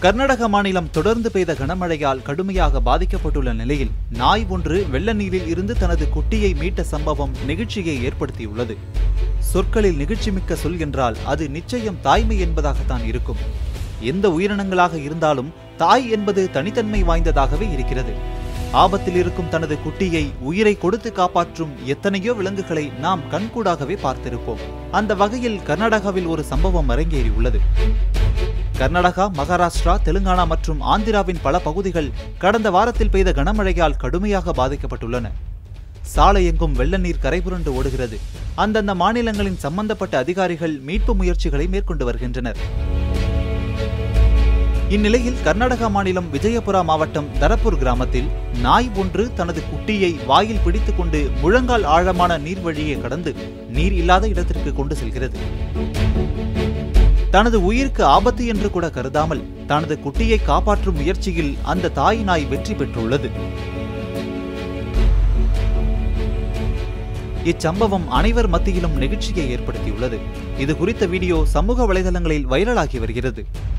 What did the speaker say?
கர்நாடக மாநிலம் தொடர்ந்து பெய்த கனமழையால் கடுமையாக பாதிக்கப்பட்டுள்ள நிலையில் நாய் ஒன்று வெள்ள நீரில் இருந்து தனது குட்டியை மீட்ட சம்பவம் நெகிழ்ச்சியை ஏற்படுத்தியுள்ளது சொற்களில் நெகிழ்ச்சிமிக்க சொல் என்றால் அது நிச்சயம் தாய்மை என்பதாகத்தான் இருக்கும் எந்த உயிரினங்களாக இருந்தாலும் தாய் என்பது தனித்தன்மை வாய்ந்ததாகவே இருக்கிறது ஆபத்தில் இருக்கும் தனது குட்டியை உயிரை கொடுத்து காப்பாற்றும் எத்தனையோ விலங்குகளை நாம் கண்கூடாகவே பார்த்திருப்போம் அந்த வகையில் கர்நாடகாவில் ஒரு சம்பவம் அரங்கேறியுள்ளது கர்நாடகா மகாராஷ்டிரா தெலுங்கானா மற்றும் ஆந்திராவின் பல பகுதிகள் கடந்த வாரத்தில் பெய்த கனமழையால் கடுமையாக பாதிக்கப்பட்டுள்ளன சாலை எங்கும் வெள்ள நீர் கரைபுரண்டு ஓடுகிறது அந்தந்த மாநிலங்களின் சம்பந்தப்பட்ட அதிகாரிகள் மீட்பு முயற்சிகளை மேற்கொண்டு வருகின்றனர் இந்நிலையில் கர்நாடகா மாநிலம் விஜயபுரா மாவட்டம் தரப்பூர் கிராமத்தில் நாய் ஒன்று தனது குட்டியை வாயில் பிடித்துக்கொண்டு முழங்கால் ஆழமான நீர் வழியே கடந்து நீர் இல்லாத இடத்திற்கு கொண்டு செல்கிறது தனது உயிருக்கு ஆபத்து என்று கூட கருதாமல் தனது குட்டியை காப்பாற்றும் முயற்சியில் அந்த தாய் நாய் வெற்றி பெற்றுள்ளது இச்சம்பவம் அனைவர் மத்தியிலும் நெகிழ்ச்சியை ஏற்படுத்தியுள்ளது இது குறித்த வீடியோ சமூக வலைதளங்களில் வைரலாகி வருகிறது